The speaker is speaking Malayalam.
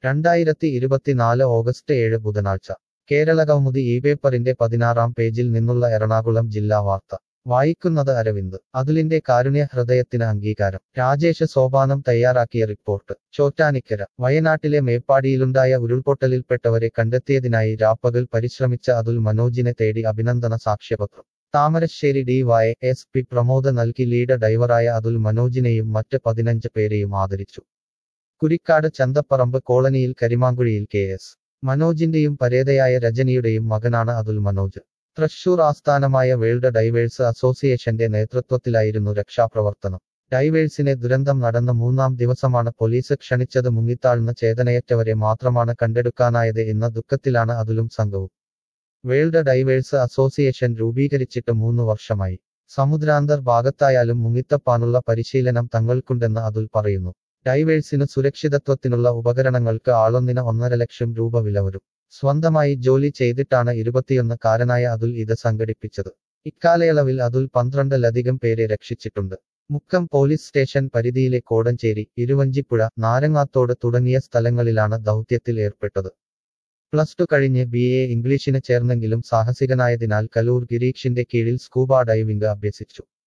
രണ്ടായിരത്തി ഇരുപത്തിനാല് ഓഗസ്റ്റ് ഏഴ് ബുധനാഴ്ച കേരളകൗമുദി ഈ പേപ്പറിന്റെ പതിനാറാം പേജിൽ നിന്നുള്ള എറണാകുളം ജില്ലാ വാർത്ത വായിക്കുന്നത് അരവിന്ദ് അതുലിന്റെ കാരുണ്യ ഹൃദയത്തിന് അംഗീകാരം രാജേഷ് സോപാനം തയ്യാറാക്കിയ റിപ്പോർട്ട് ചോറ്റാനിക്കര വയനാട്ടിലെ മേപ്പാടിയിലുണ്ടായ ഉരുൾപൊട്ടലിൽപ്പെട്ടവരെ കണ്ടെത്തിയതിനായി രാപ്പകൽ പരിശ്രമിച്ച അതുൽ മനോജിനെ തേടി അഭിനന്ദന സാക്ഷ്യപത്രം Thamarassery D Y S P Pramod നൽകി ലീഡ് ഡൈവറായ അതുൽ മനോജിനെയും മറ്റ് പതിനഞ്ച് പേരെയും ആദരിച്ചു കുരിക്കാട് ചന്തപ്പറമ്പ് കോളനിയിൽ കരിമാങ്കുഴിയിൽ കെ എസ് മനോജിന്റെയും പരേതയായ രജനിയുടെയും മകനാണ് അതുൽ മനോജ് തൃശൂർ ആസ്ഥാനമായ വേൾഡ് ഡൈവേഴ്സ് അസോസിയേഷന്റെ നേതൃത്വത്തിലായിരുന്നു രക്ഷാപ്രവർത്തനം ഡൈവേഴ്സിനെ ദുരന്തം നടന്ന മൂന്നാം ദിവസമാണ് പോലീസ് ക്ഷണിച്ചത് മുങ്ങിത്താഴ്ന്ന ചേതനയറ്റവരെ മാത്രമാണ് കണ്ടെടുക്കാനായത് എന്ന ദുഃഖത്തിലാണ് അതുലും സംഘവും വേൾഡ് ഡൈവേഴ്സ് അസോസിയേഷൻ രൂപീകരിച്ചിട്ട് മൂന്ന് വർഷമായി സമുദ്രാന്തർ ഭാഗത്തായാലും മുങ്ങിത്തപ്പാനുള്ള പരിശീലനം തങ്ങൾക്കുണ്ടെന്ന് അതുൽ പറയുന്നു ഡൈവേഴ്സിന് സുരക്ഷിതത്വത്തിനുള്ള ഉപകരണങ്ങൾക്ക് ആളൊന്നിന് ഒന്നര ലക്ഷം രൂപ വില വരും സ്വന്തമായി ജോലി ചെയ്തിട്ടാണ് ഇരുപത്തിയൊന്നുകാരനായ അതുൽ ഇത് സംഘടിപ്പിച്ചത് ഇക്കാലയളവിൽ അതുൽ പന്ത്രണ്ടിലധികം പേരെ രക്ഷിച്ചിട്ടുണ്ട് മുക്കം പോലീസ് സ്റ്റേഷൻ പരിധിയിലെ കോടഞ്ചേരി ഇരുവഞ്ചിപ്പുഴ നാരങ്ങാത്തോട് തുടങ്ങിയ സ്ഥലങ്ങളിലാണ് ദൗത്യത്തിൽ ഏർപ്പെട്ടത് പ്ലസ് ടു കഴിഞ്ഞ് ബി എ ഇംഗ്ലീഷിന് ചേർന്നെങ്കിലും സാഹസികനായതിനാൽ കലൂർ ഗിരീഷിന്റെ കീഴിൽ സ്കൂബ ഡൈവിംഗ് അഭ്യസിച്ചു